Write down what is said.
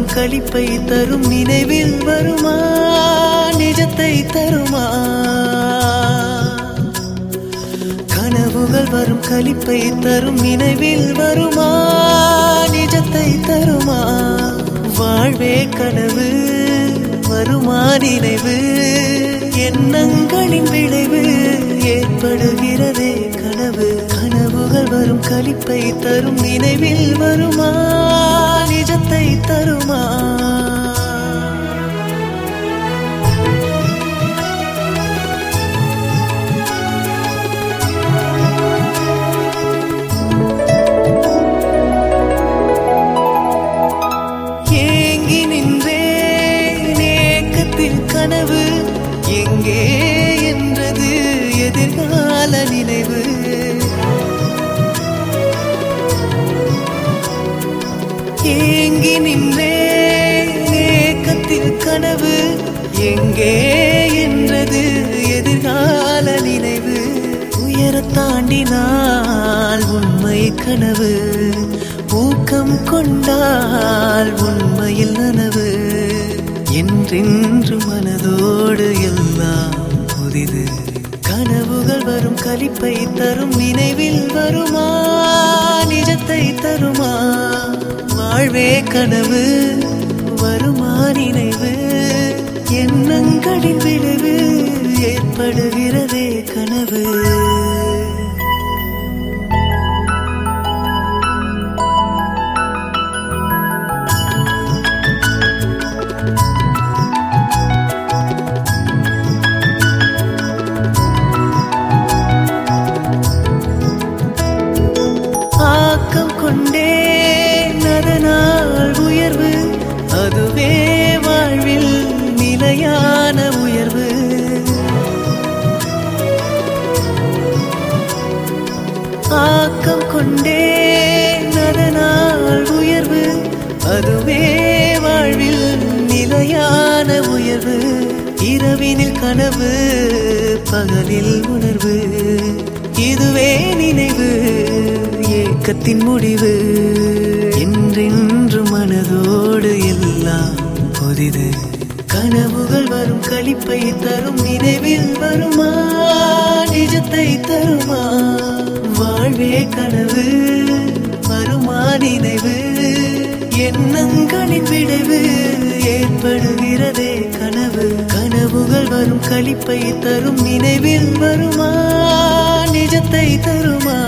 களிப்பை தரும் நினைவில் வருமா நிஜத்தை தருமா கனவுகள் வரும் களிப்பை தரும் நினைவில் வருமா நிஜத்தை தருமா வாழ்வே கனவு வருமா நினைவு எண்ணங்களின் விளைவு ஏற்படுகிறதே கனவு கனவுகள் வரும் களிப்பை தரும் நினைவில் வருமா நிஜத்தை தருமா ஏங்கி நின்றே நேக்கத்தில் கனவு எங்கே என்றது எதிர்கால நினைவு ஏங்கி நின்றே நேக்கத்தில் கனவு எங்கே என்றது எதிர்கால நினைவு உயர தாண்டினால் உண்மை கனவு ஊக்கம் கொண்டால் உண்மையில் நனவு என்றென்று மனதோடு எல்லாம் புதிது கனவுகள் வரும் களிப்பை தரும் நினைவில் வருமா நிஜத்தை தருமா வாழ்வே கனவு வருமா நினைவு எண்ணங்களின் விளைவு ஏற்படுகிறதே கனவு ஆக்கம் கொண்டே நதனால் உயர்வு அதுவே வாழ்வில் நிலையான உயர்வு ஆக்கம் கொண்டே நதனால் உயர்வு அதுவே வாழ்வில் நிலையான உயர்வு இரவினில் கனவு பகலில் உணர்வு இதுவே நினைவு ஏக்கத்தின் முடிவு என்றென்று மனதோடு எல்லாம் புதிது கனவுகள் வரும் களிப்பை தரும் நினைவில் வருமா நிஜத்தை தருமா வாழ்வே கனவு வருமா நினைவு எண்ணங்களின் விளைவு ஏற்படுகிறதே கனவு கனவுகள் வரும் களிப்பை தரும் நினைவில் வருமா நிஜத்தை தருமா